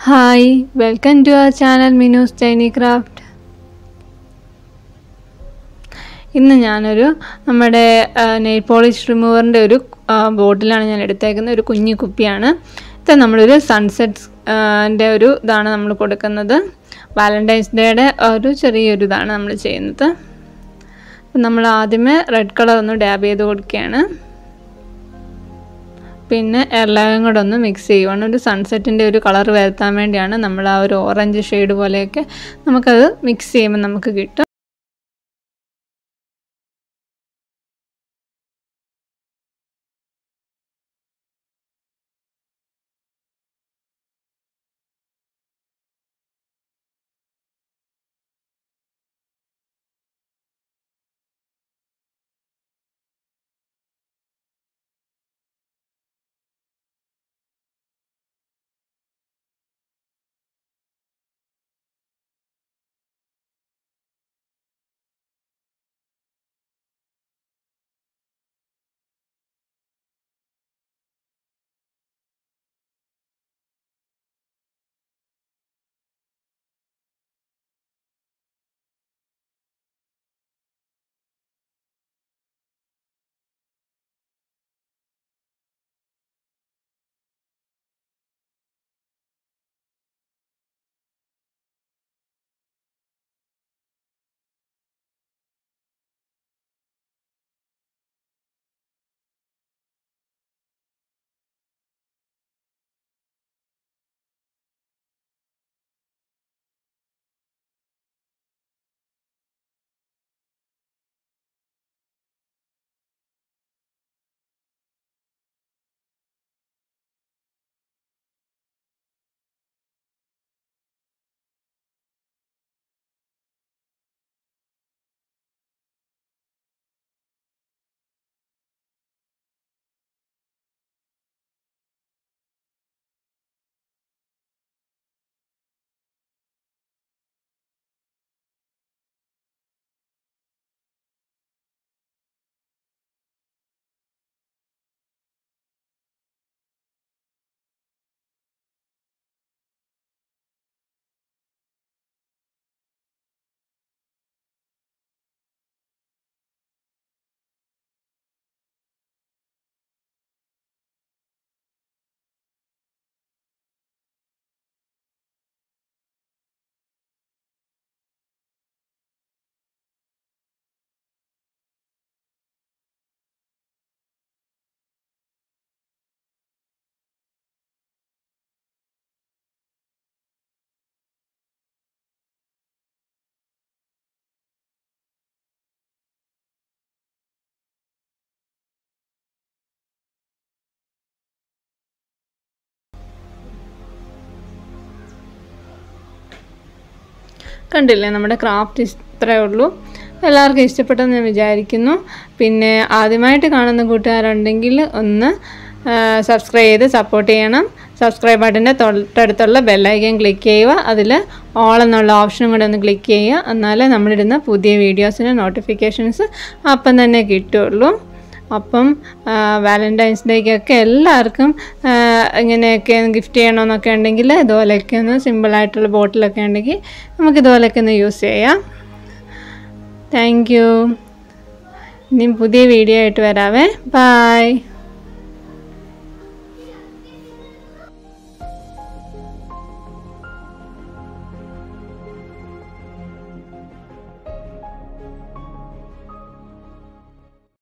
hi welcome to our channel Minu's ചൈനി craft ഇന്ന് ഞാനൊരു നമ്മുടെ നെയിൽ പോളിഷ് റിമൂവറിൻ്റെ ഒരു ആ, ബോട്ടിലാണ് ഞാൻ എടുത്തേക്കുന്നത് ഒരു കുഞ്ഞു കുപ്പിയാണ് ഇത് നമ്മളൊരു സൺസെറ്റ് ൻ്റെ ഒരു ഇതാണ് നമ്മൾ കൊടുക്കുന്നത് വാലൻറ്റൈൻസ് ഡേയുടെ ഒരു ചെറിയൊരു ഇതാണ് നമ്മൾ ചെയ്യുന്നത് അപ്പം നമ്മൾ ആദ്യമേ റെഡ് കളർ ഒന്ന് ഡാബ് ചെയ്ത് കൊടുക്കുകയാണ് പിന്നെ എല്ലാം കൂടെ ഒന്ന് മിക്സ് ചെയ്യുവാണ് ഒരു സൺസെറ്റിൻ്റെ ഒരു കളർ വരുത്താൻ വേണ്ടിയാണ് നമ്മൾ ആ ഒരു ഓറഞ്ച് ഷെയ്ഡ് പോലെയൊക്കെ നമുക്കത് മിക്സ് ചെയ്യുമ്പോൾ നമുക്ക് കിട്ടും കണ്ടില്ലേ നമ്മുടെ ക്രാഫ്റ്റ് ഇത്രയേ ഉള്ളൂ എല്ലാവർക്കും ഇഷ്ടപ്പെട്ടെന്ന് ഞാൻ വിചാരിക്കുന്നു പിന്നെ ആദ്യമായിട്ട് കാണുന്ന കൂട്ടുകാരുണ്ടെങ്കിൽ ഒന്ന് സബ്സ്ക്രൈബ് ചെയ്ത് സപ്പോർട്ട് ചെയ്യണം സബ്സ്ക്രൈബ് ബട്ടൻ്റെ തൊട്ടടുത്തുള്ള ബെല്ലൈക്കൻ ക്ലിക്ക് ചെയ്യുക അതിൽ ഓൾ എന്നുള്ള ഓപ്ഷനും കൂടെ ഒന്ന് ക്ലിക്ക് ചെയ്യുക എന്നാലേ നമ്മളിടുന്ന പുതിയ വീഡിയോസിന് നോട്ടിഫിക്കേഷൻസ് അപ്പം തന്നെ കിട്ടുള്ളൂ അപ്പം വാലൻറ്റൈൻസ് ഡേക്കൊക്കെ എല്ലാവർക്കും ആ, ഇങ്ങനെയൊക്കെ ഗിഫ്റ്റ് ചെയ്യണമെന്നൊക്കെ ഉണ്ടെങ്കിൽ ഇതുപോലെയൊക്കെ ഒന്ന് സിമ്പിളായിട്ടുള്ള ബോട്ടിലൊക്കെ ഉണ്ടെങ്കിൽ നമുക്ക് ഇതുപോലെയൊക്കെ ഒന്ന് യൂസ് ചെയ്യാം താങ്ക് യു ഇനി പുതിയ വീഡിയോ ആയിട്ട് വരാവേ ബായ്